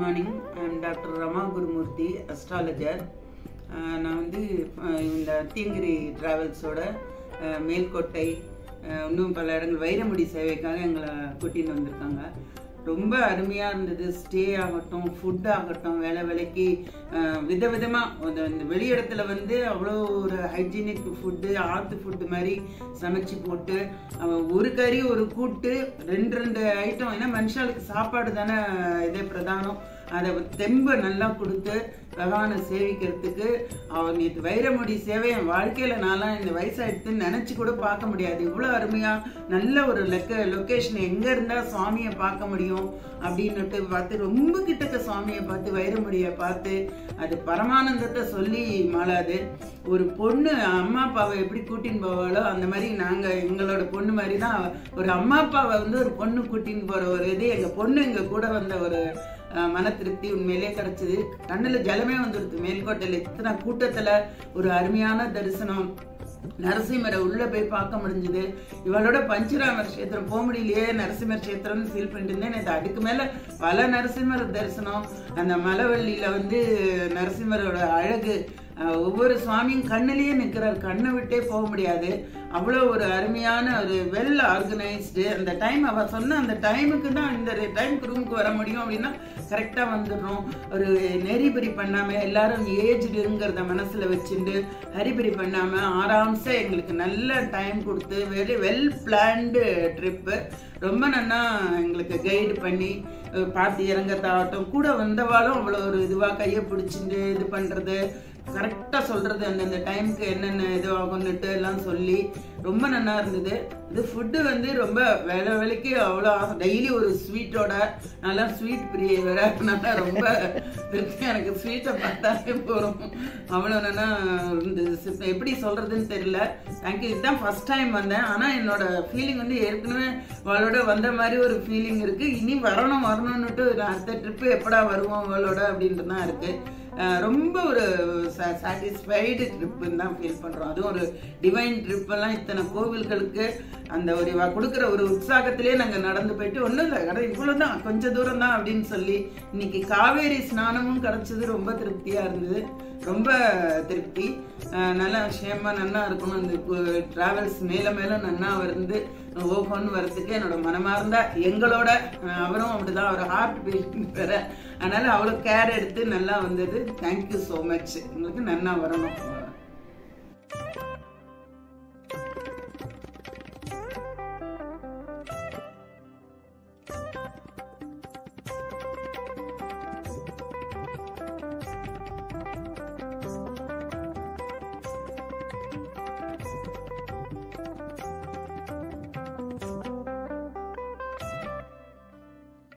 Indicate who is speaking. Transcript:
Speaker 1: morning I'm doctor Rama Kurumurthy astrologer நான் வந்து அஹ், இந்த தீங்கிரி ட்ராவல்ஸோட அஹ், மேல்கோட்டை அஹ், இன்னும் பல இடங்கள் வைரமுடி சேவைக்காக எங்களை கூட்டின்னு வந்திருக்காங்க ரொம்ப அருமையாக இருந்தது ஸ்டே ஆகட்டும் ஃபுட் ஆகட்டும் வேலை வேலைக்கு விதவிதமாக இந்த வெளியிடத்துல வந்து அவ்வளோ ஒரு ஹைஜீனிக் ஃபுட்டு ஆத்து ஃபுட்டு மாதிரி சமைச்சு போட்டு அவன் ஒரு கறி ஒரு கூட்டு ரெண்டு ரெண்டு ஐட்டம் ஏன்னா மனுஷாளுக்கு சாப்பாடு தானே இதே பிரதானம் அதை தெம்ப நல்லா கொடுத்து பகவானை சேவிக்கிறதுக்கு அவன் நேற்று வைரமுடி சேவை என் வாழ்க்கையில் நான்லாம் இந்த வயசாயிடுத்துன்னு நினச்சி கூட பார்க்க முடியாது இவ்வளோ அருமையாக நல்ல ஒரு லெக்க லொக்கேஷன் எங்கே இருந்தால் சுவாமியை பார்க்க முடியும் அப்படின்னுட்டு பார்த்து ரொம்ப கிட்டக்க சுவாமியை பார்த்து வைரமுடியை பார்த்து அது பரமானந்தத்தை சொல்லி மாளாது ஒரு பொண்ணு அம்மா அப்பாவை எப்படி கூட்டின்னு போவாளோ அந்த மாதிரி நாங்கள் எங்களோட பொண்ணு மாதிரி தான் அவ- ஒரு அம்மா அப்பாவை வந்து ஒரு பொண்ணு கூட்டின்னு போகிற ஒரு இது எங்கள் பொண்ணு எங்கள் கூட வந்த ஒரு அஹ், மன திருப்தி உண்மையிலே கிடைச்சது கண்ணுல ஜலமே வந்துடுது மேல்கோட்டையில் இத்தனை கூட்டத்துல ஒரு அருமையான தரிசனம் நரசிம்மரை உள்ள போய் பார்க்க முடிஞ்சது இவளோட பஞ்சராமர் கஷேத்திரம் போக முடியலையே நரசிம்மர் கஷேத்திரம்னு ஃபீல் பண்ணிட்டு இருந்தேன் நேத்து அதுக்கு மேல பல நரசிம்மர் தரிசனம் அந்த மலவள்ளியில வந்து நரசிம்மரோட அழகு அஹ், ஒவ்வொரு சுவாமியும் கண்ணிலேயே நிற்கிறார் கண்ணை விட்டே போக முடியாது அவ்வளோ ஒரு அருமையான ஒரு வெல் ஆர்கனைஸ்டு அந்த டைம் அவ சொன்ன அந்த டைமுக்கு தான் இந்த டைமுக்கு ரூமுக்கு வர முடியும் அப்படின்னா கரெக்டாக வந்துடுறோம் ஒரு நெறிபறி பண்ணாமல் எல்லாரும் ஏஜ்டுங்கிறத மனசில் வச்சுட்டு ஹரிபரி பண்ணாமல் ஆராம்சா எங்களுக்கு நல்ல டைம் கொடுத்து வெரி வெல் பிளான்டு ட்ரிப்பு ரொம்ப நல்லா எங்களுக்கு கைடு பண்ணி அஹ், பார்த்து இறங்கத்தாகட்டும் கூட வந்தவாளும் அவ்வளோ ஒரு இதுவாக கையை பிடிச்சிட்டு இது பண்ணுறது கரெக்டாக சொல்கிறது அந்தந்த டைமுக்கு என்னென்ன இது ஆகும்னுட்டு எல்லாம் சொல்லி ரொம்ப நல்லா இருந்தது இது ஃபுட்டு வந்து ரொம்ப வேலை வேலைக்கு அவ்வளோ டெய்லி ஒரு ஸ்வீட்டோட நல்லா ஸ்வீட் பிரிய வேற நல்லா ரொம்ப திருப்தி எனக்கு ஸ்வீட்டை பார்த்தாலே போகிறோம் அவ்வளோ நல்லா இருந்தது சி- எப்படி சொல்கிறதுன்னு தெரியல தேங்க்யூ இதுதான் ஃபர்ஸ்ட் டைம் வந்தேன் ஆனால் என்னோட ஃபீலிங் வந்து ஏற்கனவே அவளோட வந்த மாதிரி ஒரு ஃபீலிங் இருக்குது இனி வரணும் வரணும்னுட்டு நான் அடுத்த ட்ரிப்பு எப்படா வருவோம் அவளோட அப்படின்ட்டு தான் இருக்குது அஹ் ரொம்ப ஒரு சாட்டிஸ்ஃபைடு ட்ரிப்புன்னு தான் ஃபீல் பண்ணுறோம் அதுவும் ஒரு டிவைன் ட்ரிப்பெல்லாம் இத்தனை கோவில்களுக்கு அந்த ஒரு இவ கொடுக்குற ஒரு உற்சாகத்திலே நாங்கள் நடந்து போயிட்டு ஒன்றும் இல்லை கடை இவ்வளோ தான் கொஞ்சம் தூரம் தான் அப்படின்னு சொல்லி இன்னைக்கு காவேரி ஸ்நானமும் கிடச்சது ரொம்ப திருப்தியாக இருந்தது ரொம்ப திருப்தி அஹ் நல்லா க்ஷேமா நல்லா இருக்கணும் இந்த ட்ராவல்ஸ் மேலே மேலே நன்னா வந்து ஓஹோன்னு வரத்துக்கு என்னோட மனமார்ந்த எங்களோட அஹ் அவரும் அப்படிதான் அவர் ஹார்ட் பேஷண்ட் வேற அதனால அவ்வளோ கேர் எடுத்து நல்லா வந்தது தேங்க்யூ ஸோ மச் உங்களுக்கு நன்னா வரணும்